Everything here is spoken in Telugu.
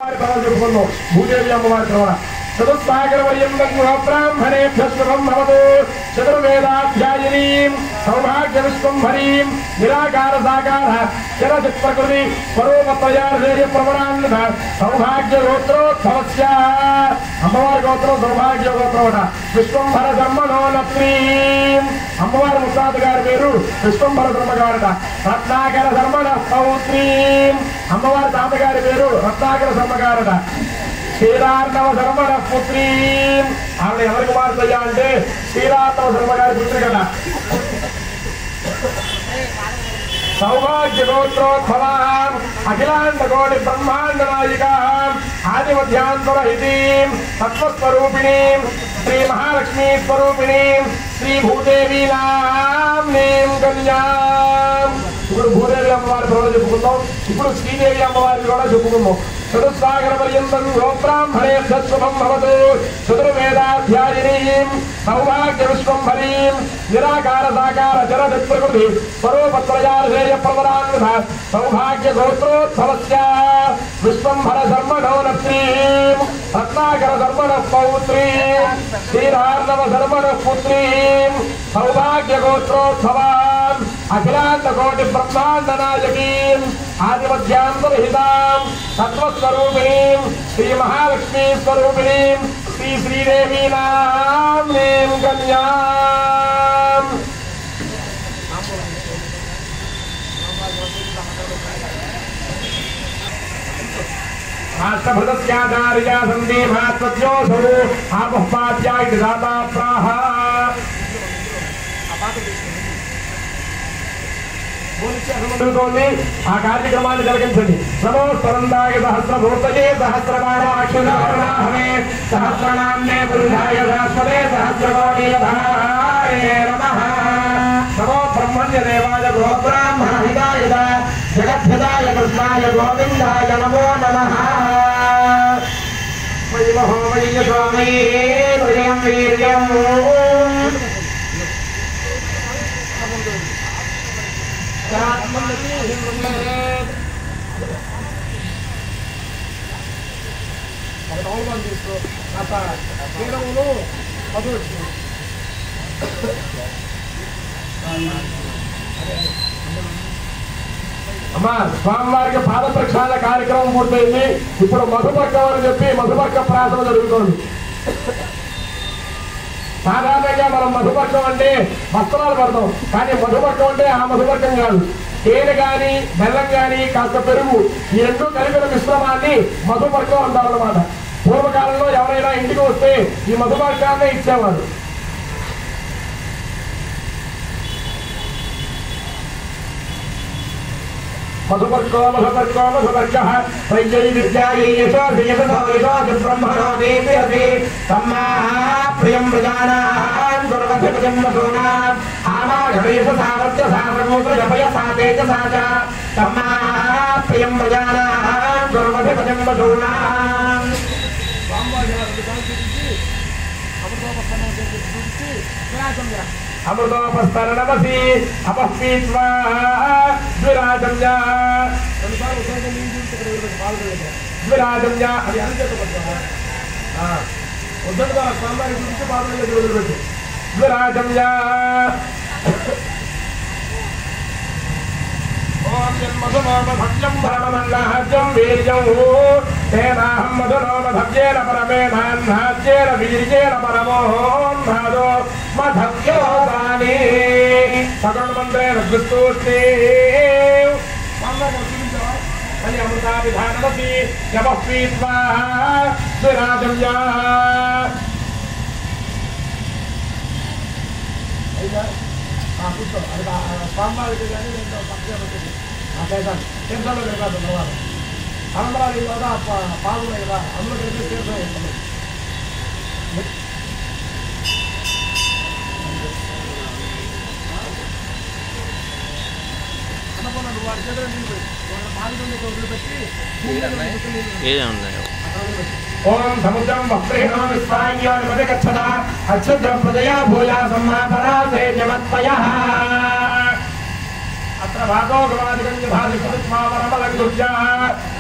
చెప్పుకున్నాం భూదేవి అమ్మవారి శ్రవణ చతుస్సాగరవర్యందం బ్రాహ్మణేభ్య శుభం భవతు చతుర్వేదాధ్యాయినీం సౌభాగ్య విశ్వంభరీం నిరాకార సాకార చరచిత్ ప్రకృతి స్వరూపత్రయార్ధేయ ప్రవణాన్విత సౌభాగ్య గోత్రోద్భవస్య అమ్మవారి గోత్రం సౌభాగ్య గోత్రం అట విశ్వంభర ధర్మణోనత్రీం అమ్మవారి ముత్తాత గారి పేరు విశ్వంభర ధర్మ గారట రత్నాకర ధర్మణ పౌత్రీం అమ్మవారి తాతగారి పేరు రత్నాకర ధర్మగారట శ్రీరార్ణవ ధర్మణ పుత్రి ఆవిడ ఎవరి కుమార్తెయ్యా అంటే శ్రీరార్ణవ ధర్మగారి పుత్రి కదా సౌభాగ్య గోత్రోద్భవాం అఖిలాండ కోటి బ్రహ్మాండ నాయికాం ఆదిమధ్యాంతర హితీం తత్వస్వరూపిణీం శ్రీ మహాలక్ష్మీ స్వరూపిణీం శ్రీ భూదేవి నామ్నీం కన్యాం ఇప్పుడు భూదేవి అమ్మవారి కూడా చెప్పుకుందాం ఇప్పుడు శ్రీదేవి అమ్మవారిని కూడా చెప్పుకుందాం చతుస్సాగర పర్యంతం గోబ్రాహ్మణే శుభం భవతు చతుర్వేదాధ్యాయినీం సౌభాగ్య విశ్వంభరీం నిరాకార సాకార జల ప్రకృతి స్వరూపత్రయాధేయ ప్రవరాన్విత సౌభాగ్య గోత్రోద్భవస్య విశ్వంభర ధర్మణో నత్రీం రత్నాకర ధర్మణ పౌత్రీం శ్రీరార్ణవ ధర్మణ పుత్రీం సౌభాగ్య గోత్రోద్భవాం అఖిలాండ కోటి బ్రహ్మాండ నాయకీం ఆదిమధ్యాంతరహితాం తత్వస్వరూపిణీం శ్రీ మహాలక్ష్మీ స్వరూపిణీం శ్రీ శ్రీదేవీ నామ్నీం కన్యాం రాష్ట్రభృతస్యాచార్యా సందే మహాత్మజ్యోసౌ ఆపహ్పాద్యా ఇది దాతా ప్రాహ జరుగుతోంది ఆ కార్యక్రమాన్ని జరిగించండి నమో స్వరందాయ సహస్రభూతయే సహస్రమాణాక్షరాహమే సహస్రనామ్నే పురుషాయ సహస్వతే సహస్రకోటీయధారే నమః నమో బ్రహ్మణ్య దేవాయ గోబ్రాహ్మణహితాయ జగద్భిదాయ కృష్ణాయ గోవిందాయ నమో నమః మయి మహోమయ స్వామి విజయం వీర్యం అమ్మా స్వామివారికి పాద ప్రక్షాళన కార్యక్రమం పూర్తయింది ఇప్పుడు మధుపక్కం అని చెప్పి మధుపక్క ప్రార్థన జరుగుతోంది సాధారణంగా మనం మధుపర్కం అంటే వస్త్రాలు పడతాం కానీ మధుపర్కం అంటే ఆ మధుపర్కం కాదు తేనె గాని బెల్లం గాని కాస్త పెరుగు ఈ రెండు కలిపిన మిశ్రమాన్ని మధుపర్కం అంటారు అనమాట పూర్వకాలంలో ఎవరైనా ఇంటికి వస్తే ఈ మధుపర్కాన్నే ఇచ్చేవారు మధుపర్కో మధుపర్కో మధుపర్క వైద్యై విద్యాయై యశో యశో యశో బ్రహ్మణో దేవి తమ్మా ప్రియం ప్రజానాం గురువధిపతిం వసూనాం ఆమాఘవేశ సావర్త్య సావర్మూత్ర జపయ సాతేజ సాచ తమ్మా ప్రియం ప్రజానాం గురువధిపతిం వసూనాం అమృతోపస్తరణమసి అపహ్వీత్వా ద్విరాజంజా ద్విరాజంజా అది అనుచేతపడ్డా వద్దంటుగా స్వామివారి గురించి పాదం దగ్గర వదిలిపెట్టు ద్విరాజంజా ఓం జన్మధునోమభవ్యం పరమమన్నాహ్యం వీర్యం తేనాహం మధునోమభవ్యేన పరమేణాన్నాజ్యేన వీర్యేణ పరమోన్నాదో మధవ్యోదాని సగణమంత్రేణ దృష్టోష్ణి అని అమృతాభిధానమసి యమఃపీత్వా స్విరాజంయా కూర్చో అది స్వామివారికి కానీ నేను పక్కన పెట్టింది ఆ చేశాను తీర్థంలో వెళ్ళాను తర్వాత ఆనందరాలు కదా పాలు ఉన్నాయి కదా అందులో కలిపి తీర్థం వేస్తాను అన్నపూర్ణ వారి చేతిలో నీళ్ళు పోయి వాళ్ళ మాదిరి వదిలిపెట్టి ఏదేమన్నాయో ఓం సముద్రం వక్రేణ విశ్వాన్యాన్ మద గచ్చత అచ్ఛద్రం ప్రజయా భూయా సమ్మాపరాసే జమత్పయః అత్ర భాగో గవాదికం యథాది కురుత్మావరమలంగుజ్యా